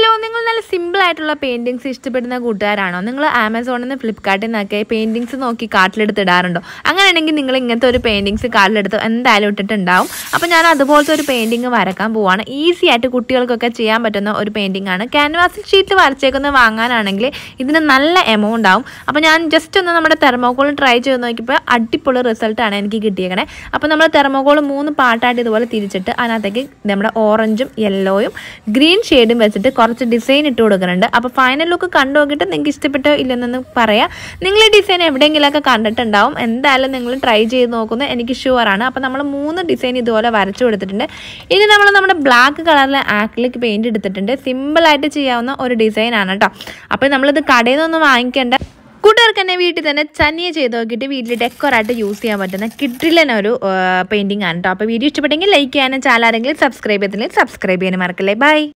hello നിങ്ങൾ നല്ല simple ആയിട്ടുള്ള പെയിൻറ്റിങ്സ് ഇഷ്ടപ്പെടുന്ന കൂട്ടുകാരാണോ നിങ്ങൾ ആമസോണിൽ നിന്ന് ഫ്ലിപ്കാർട്ടിൽ നിന്നൊക്കെ പെയിൻറ്റിങ്സ് നോക്കി കാർട്ടിലെടുത്ത് ഇടാറുണ്ടോ അങ്ങനെയാണെങ്കിൽ നിങ്ങൾ ഇങ്ങനത്തെ ഒരു പെയിൻറ്റിങ്സ് കാർട്ടിലെടുത്ത് എന്തായാലും ഇട്ടിട്ടുണ്ടാവും അപ്പോൾ ഞാൻ അതുപോലത്തെ ഒരു പെയിൻറ്റിങ് വരക്കാൻ പോവാണ് ഈസി ആയിട്ട് കുട്ടികൾക്കൊക്കെ ചെയ്യാൻ പറ്റുന്ന ഒരു പെയിൻറ്റിംഗ് ആണ് ക്യാൻവാസിൽ ഷീറ്റ് വരച്ചേക്കുന്നത് വാങ്ങാനാണെങ്കിൽ ഇതിന് നല്ല എമൗണ്ട് ആവും അപ്പോൾ ഞാൻ ജസ്റ്റ് ഒന്ന് നമ്മുടെ തെർമോക്കോൾ ട്രൈ ചെയ്ത് നോക്കിയപ്പോൾ അടിപൊളി റിസൾട്ടാണ് എനിക്ക് കിട്ടിയേക്കണേ അപ്പോൾ നമ്മൾ തെർമോക്കോൾ മൂന്ന് പാർട്ടായിട്ട് ഇതുപോലെ തിരിച്ചിട്ട് അതിനകത്തേക്ക് നമ്മുടെ ഓറഞ്ചും യെല്ലോയും ഗ്രീൻ ഷെയ്ഡും വെച്ചിട്ട് കുറച്ച് ഡിസൈൻ ഇട്ട് കൊടുക്കുന്നുണ്ട് അപ്പോൾ ഫൈനൽ ലുക്ക് കണ്ടു നോക്കിയിട്ട് നിങ്ങൾക്ക് ഇഷ്ടപ്പെട്ടോ ഇല്ലെന്നൊന്ന് പറയാം നിങ്ങൾ ഈ ഡിസൈൻ എവിടെയെങ്കിലുമൊക്കെ കണ്ടിട്ടുണ്ടാവും എന്തായാലും നിങ്ങൾ ട്രൈ ചെയ്ത് നോക്കുന്നത് എനിക്ക് ഷുവറാണ് അപ്പോൾ നമ്മൾ മൂന്ന് ഡിസൈൻ ഇതുപോലെ വരച്ചു കൊടുത്തിട്ടുണ്ട് ഇനി നമ്മൾ നമ്മുടെ ബ്ലാക്ക് കളറിലെ ആക്രിലിക് പെയിൻറ് എടുത്തിട്ടുണ്ട് സിമ്പിളായിട്ട് ചെയ്യാവുന്ന ഒരു ഡിസൈനാണ് കേട്ടോ അപ്പോൾ നമ്മളിത് കടയിൽ നിന്നൊന്നും വാങ്ങിക്കേണ്ട കൂട്ടുകാർക്ക് തന്നെ വീട്ടിൽ തന്നെ ചനിയെ ചെയ്ത് നോക്കിയിട്ട് വീട്ടിൽ ഡെക്കോറായിട്ട് യൂസ് ചെയ്യാൻ പറ്റുന്ന കിഡിലൻ ഒരു പെയിൻറ്റിംഗ് ആണ് കേട്ടോ അപ്പോൾ വീഡിയോ ഇഷ്ടപ്പെട്ടെങ്കിൽ ലൈക്ക് ചെയ്യാനും ചാനൽ ആരെങ്കിലും സബ്സ്ക്രൈബ് ചെയ്തില്ലെങ്കിൽ സബ്സ്ക്രൈബ് ചെയ്യാനും മറക്കല്ലേ ബൈ